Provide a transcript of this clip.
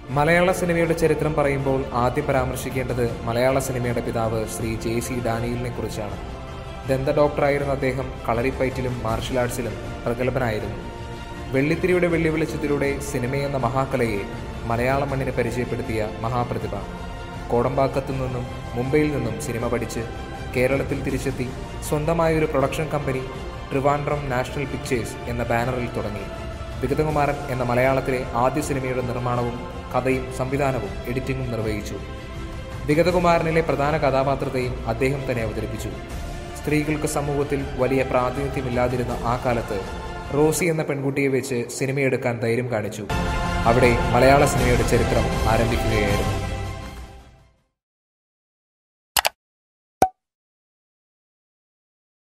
മലയാള സിനിമയുടെ ചരിത്രം പറയുമ്പോൾ ആദ്യം പരാമർശിക്കേണ്ടത് മലയാള സിനിമയുടെ പിതാവ് ശ്രീ ജെ സി ഡാനിയലിനെ കുറിച്ചാണ് ദന്ത ഡോക്ടറായിരുന്ന അദ്ദേഹം കളരിപ്പയറ്റിലും മാർഷൽ ആർട്സിലും പ്രഗത്ഭനായിരുന്നു വെള്ളിത്തിരിയുടെ വെള്ളി വെളിച്ചത്തിലൂടെ സിനിമയെന്ന മഹാകലയെ മലയാള മണ്ണിന് പരിചയപ്പെടുത്തിയ മഹാപ്രതിഭ കോടമ്പാക്കത്തു നിന്നും മുംബൈയിൽ നിന്നും സിനിമ പഠിച്ച് കേരളത്തിൽ തിരിച്ചെത്തി സ്വന്തമായ ഒരു production company Trivandrum national pictures എന്ന ബാനറിൽ തുടങ്ങി വിഗതകുമാരൻ എന്ന മലയാളത്തിലെ ആദ്യ സിനിമയുടെ നിർമ്മാണവും കഥയും സംവിധാനവും എഡിറ്റിംഗും നിർവഹിച്ചു വിഗതകുമാരനിലെ പ്രധാന കഥാപാത്രത്തെയും അദ്ദേഹം തന്നെ അവതരിപ്പിച്ചു സ്ത്രീകൾക്ക് സമൂഹത്തിൽ വലിയ പ്രാതിനിധ്യമില്ലാതിരുന്ന ആ കാലത്ത് റോസി എന്ന പെൺകുട്ടിയെ വെച്ച് സിനിമയെടുക്കാൻ ധൈര്യം കാണിച്ചു അവിടെ മലയാള സിനിമയുടെ ചരിത്രം ആരംഭിക്കുകയായിരുന്നു